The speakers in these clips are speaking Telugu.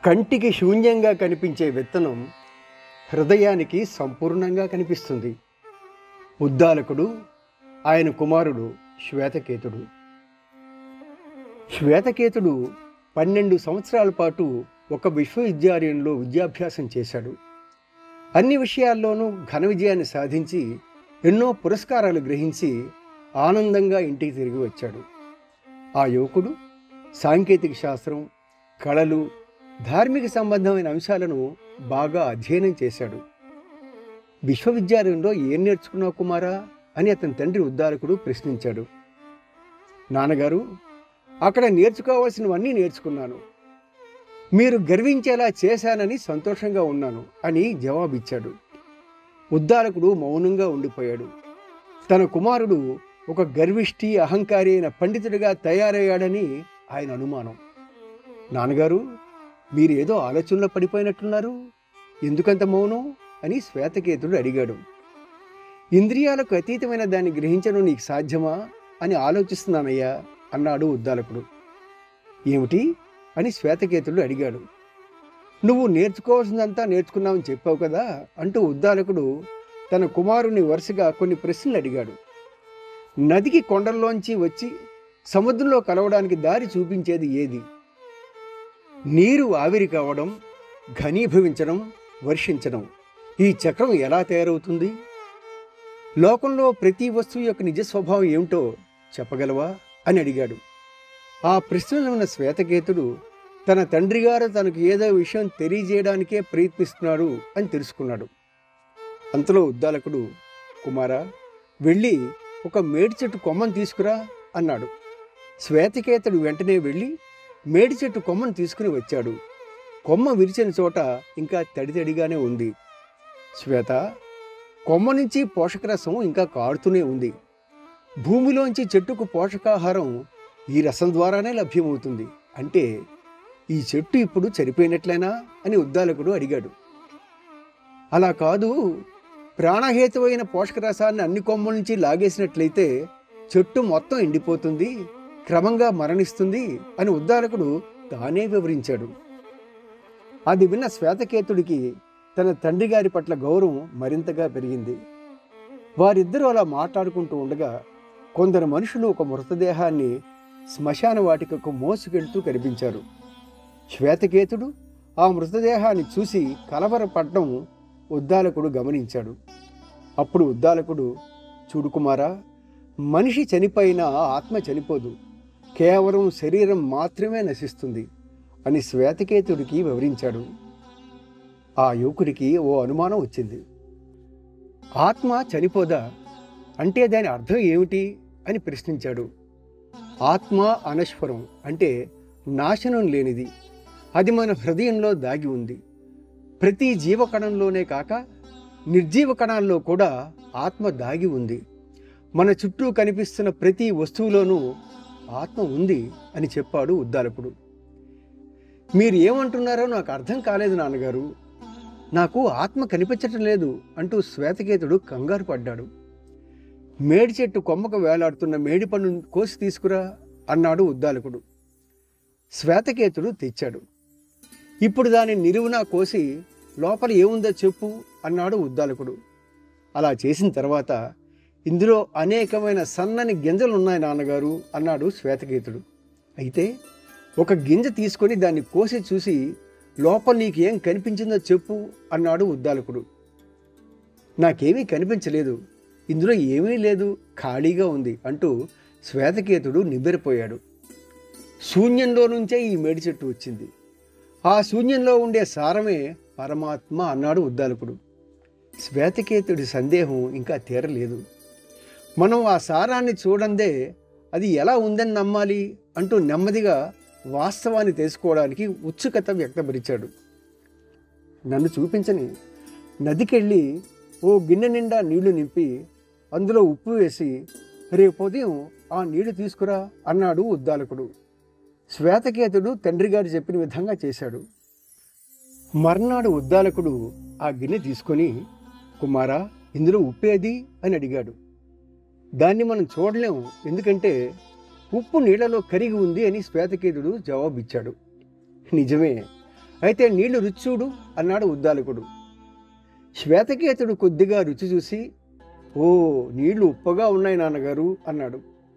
కంటికి శూన్యంగా కనిపించే విత్తనం హృదయానికి సంపూర్ణంగా కనిపిస్తుంది ఉద్దాలకుడు ఆయన కుమారుడు శ్వేతకేతుడు శ్వేతకేతుడు పన్నెండు సంవత్సరాల పాటు ఒక విశ్వవిద్యాలయంలో విద్యాభ్యాసం చేశాడు అన్ని విషయాల్లోనూ ఘన విజయాన్ని సాధించి ఎన్నో పురస్కారాలు గ్రహించి ఆనందంగా ఇంటికి తిరిగి వచ్చాడు ఆ యువకుడు సాంకేతిక శాస్త్రం కళలు ధార్మిక సంబంధమైన అంశాలను బాగా అధ్యయనం చేశాడు విశ్వవిద్యాలయంలో ఏం నేర్చుకున్నావు కుమారా అని అతని తండ్రి ఉద్దారకుడు ప్రశ్నించాడు నాన్నగారు అక్కడ నేర్చుకోవాల్సినవన్నీ నేర్చుకున్నాను మీరు గర్వించేలా చేశానని సంతోషంగా ఉన్నాను అని జవాబిచ్చాడు ఉద్దారకుడు మౌనంగా ఉండిపోయాడు తన కుమారుడు ఒక గర్విష్టి అహంకారి అయిన పండితుడిగా తయారయ్యాడని ఆయన అనుమానం నాన్నగారు మీరు ఏదో ఆలోచనలో పడిపోయినట్లున్నారు ఎందుకంత మౌనం అని శ్వేతకేతుడు అడిగాడు ఇంద్రియాలకు అతీతమైన దాన్ని గ్రహించడం నీకు సాధ్యమా అని ఆలోచిస్తున్నానయ్యా అన్నాడు ఉద్దాలకుడు ఏమిటి అని శ్వేతకేతుడు అడిగాడు నువ్వు నేర్చుకోవాల్సిందంతా నేర్చుకున్నావని చెప్పావు కదా అంటూ ఉద్దాలకుడు తన కుమారుని వరుసగా కొన్ని ప్రశ్నలు అడిగాడు నదికి కొండల్లోంచి వచ్చి సముద్రంలో కలవడానికి దారి చూపించేది ఏది నీరు ఆవిరి కావడం ఘనీభవించడం వర్షించడం ఈ చక్రం ఎలా తయారవుతుంది లోకంలో ప్రతి వస్తువు యొక్క నిజ స్వభావం ఏమిటో చెప్పగలవా అని అడిగాడు ఆ ప్రశ్నలు ఉన్న శ్వేతకేతుడు తన తండ్రి గారు తనకు ఏదో విషయం తెలియజేయడానికే ప్రయత్నిస్తున్నాడు అని తెలుసుకున్నాడు అంతలో ఉద్దాలకుడు కుమారా వెళ్ళి ఒక మేడి చెట్టు కొమ్మను తీసుకురా అన్నాడు శ్వేతకేతుడు వెంటనే వెళ్ళి మేడి చెట్టు కొమ్మను తీసుకుని వచ్చాడు కొమ్మ విరిచిన చోట ఇంకా తడితడిగానే ఉంది శ్వేత కొమ్మ నుంచి పోషకరసం ఇంకా కారుతూనే ఉంది భూమిలోంచి చెట్టుకు పోషకాహారం ఈ రసం ద్వారానే లభ్యమవుతుంది అంటే ఈ చెట్టు ఇప్పుడు చనిపోయినట్లేనా అని ఉద్దాలకుడు అడిగాడు అలా కాదు ప్రాణహేతువైన పోషకరసాన్ని అన్ని కొమ్మల నుంచి లాగేసినట్లయితే చెట్టు మొత్తం ఎండిపోతుంది క్రమంగా మరణిస్తుంది అని ఉద్దాలకుడు తానే వివరించాడు అది విన్న శ్వేతకేతుడికి తన తండ్రి గారి పట్ల గౌరవం మరింతగా పెరిగింది వారిద్దరూ అలా మాట్లాడుకుంటూ ఉండగా కొందరు మనుషులు ఒక మృతదేహాన్ని శ్మశాన వాటికకు మోసుకెళ్తూ కనిపించారు శ్వేతకేతుడు ఆ మృతదేహాన్ని చూసి కలవరపడడం ఉద్దాలకుడు గమనించాడు అప్పుడు ఉద్దాలకుడు చూడు కుమారా మనిషి చనిపోయినా ఆత్మ చనిపోదు కేవలం శరీరం మాత్రమే నశిస్తుంది అని శ్వేతకేతుడికి వివరించాడు ఆ యువకుడికి ఓ అనుమానం వచ్చింది ఆత్మ చనిపోదా అంటే దాని అర్థం ఏమిటి అని ప్రశ్నించాడు ఆత్మ అనశ్వరం అంటే నాశనం లేనిది అది మన హృదయంలో దాగి ఉంది ప్రతి జీవకణంలోనే కాక నిర్జీవ కణాల్లో కూడా ఆత్మ దాగి ఉంది మన చుట్టూ కనిపిస్తున్న ప్రతి వస్తువులోనూ ఆత్మ ఉంది అని చెప్పాడు ఉద్దాలకుడు మీరు ఏమంటున్నారో నాకు అర్థం కాలేదు నాన్నగారు నాకు ఆత్మ కనిపించటం లేదు అంటూ శ్వేతకేతుడు కంగారు పడ్డాడు మేడి చెట్టు కొమ్మకు వేలాడుతున్న మేడి పండు కోసి తీసుకురా అన్నాడు ఉద్దాలకుడు శ్వేతకేతుడు తెచ్చాడు ఇప్పుడు దాని నిలువునా కోసి లోపల ఏముందో చెప్పు అన్నాడు ఉద్దాలకుడు అలా చేసిన తర్వాత ఇందులో అనేకమైన సన్నని గింజలు ఉన్నాయి నాన్నగారు అన్నాడు శ్వేతకేతుడు అయితే ఒక గింజ తీసుకొని దాన్ని కోసి చూసి లోపల నీకేం కనిపించిందో చెప్పు అన్నాడు ఉద్దాలకుడు నాకేమీ కనిపించలేదు ఇందులో ఏమీ లేదు ఖాళీగా ఉంది అంటూ శ్వేతకేతుడు నివ్వెరపోయాడు శూన్యంలో నుంచే ఈ మేడి చెట్టు వచ్చింది ఆ శూన్యంలో ఉండే సారమే పరమాత్మ అన్నాడు ఉద్దాలకుడు శ్వేతకేతుడి సందేహం ఇంకా తీరలేదు మనం ఆ సారాన్ని చూడందే అది ఎలా ఉందని నమ్మాలి అంటూ నెమ్మదిగా వాస్తవాన్ని తెలుసుకోవడానికి ఉత్సుకత వ్యక్తపరిచాడు నన్ను చూపించని నదికెళ్ళి ఓ గిన్నె నిండా నీళ్లు నింపి అందులో ఉప్పు వేసి రేపు ఉదయం ఆ నీళ్లు తీసుకురా అన్నాడు ఉద్దాలకుడు శ్వేతకేతుడు తండ్రి గారు చెప్పిన విధంగా చేశాడు మర్నాడు ఉద్దాలకుడు ఆ గిన్నె తీసుకొని కుమారా ఇందులో ఉప్పేది అని అడిగాడు దాన్ని మనం చూడలేము ఎందుకంటే ఉప్పు నీళ్లలో కరిగి ఉంది అని శ్వేతకేతుడు జవాబిచ్చాడు నిజమే అయితే నీళ్లు రుచి చూడు అన్నాడు ఉద్దాలకుడు శ్వేతకేతుడు కొద్దిగా రుచి చూసి ఓ నీళ్లు ఉప్పగా ఉన్నాయి నాన్నగారు అన్నాడు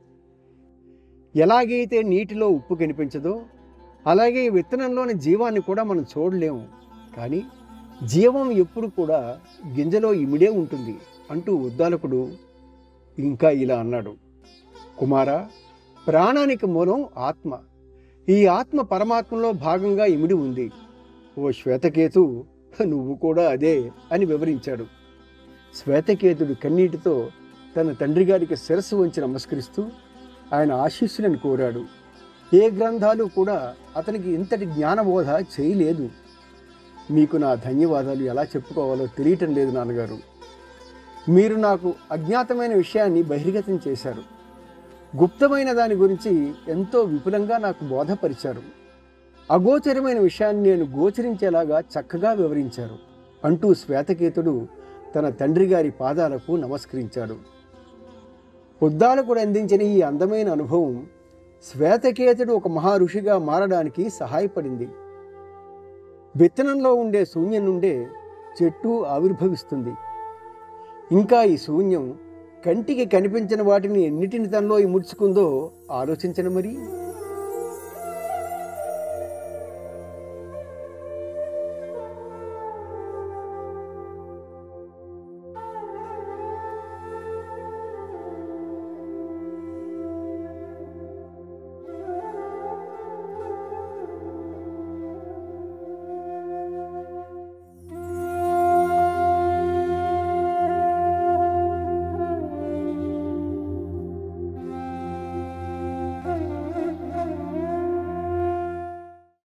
ఎలాగైతే నీటిలో ఉప్పు కనిపించదో అలాగే ఈ విత్తనంలోని జీవాన్ని కూడా మనం చూడలేము కానీ జీవం ఎప్పుడు కూడా గింజలో ఇమిడే ఉంటుంది అంటూ ఉద్దాలకుడు ఇంకా ఇలా అన్నాడు కుమారా ప్రాణానికి మూలం ఆత్మ ఈ ఆత్మ పరమాత్మలో భాగంగా ఇమిడి ఉంది ఓ శ్వేతకేతు నువ్వు కూడా అదే అని వివరించాడు శ్వేతకేతుడు కన్నీటితో తన తండ్రి గారికి శిరస్సు వంచి నమస్కరిస్తూ ఆయన ఆశీస్సులను కోరాడు ఏ గ్రంథాలు కూడా అతనికి ఇంతటి జ్ఞానబోధ చేయలేదు మీకు నా ధన్యవాదాలు ఎలా చెప్పుకోవాలో తెలియటం లేదు నాన్నగారు మీరు నాకు అజ్ఞాతమైన విషయాన్ని బహిర్గతం చేశారు గుప్తమైన దాని గురించి ఎంతో విపులంగా నాకు బోధపరిచారు అగోచరమైన విషయాన్ని నేను గోచరించేలాగా చక్కగా వివరించారు అంటూ శ్వేతకేతుడు తన తండ్రి గారి పాదాలకు నమస్కరించాడు ఉద్దాలకుడు అందించిన ఈ అందమైన అనుభవం శ్వేతకేతుడు ఒక మహా ఋషిగా మారడానికి సహాయపడింది విత్తనంలో ఉండే శూన్యం నుండే చెట్టు ఆవిర్భవిస్తుంది ఇంకా ఈ శూన్యం కంటికి కనిపించిన వాటిని ఎన్నిటిని తనలో ఇముడ్చుకుందో ఆలోచించను మరి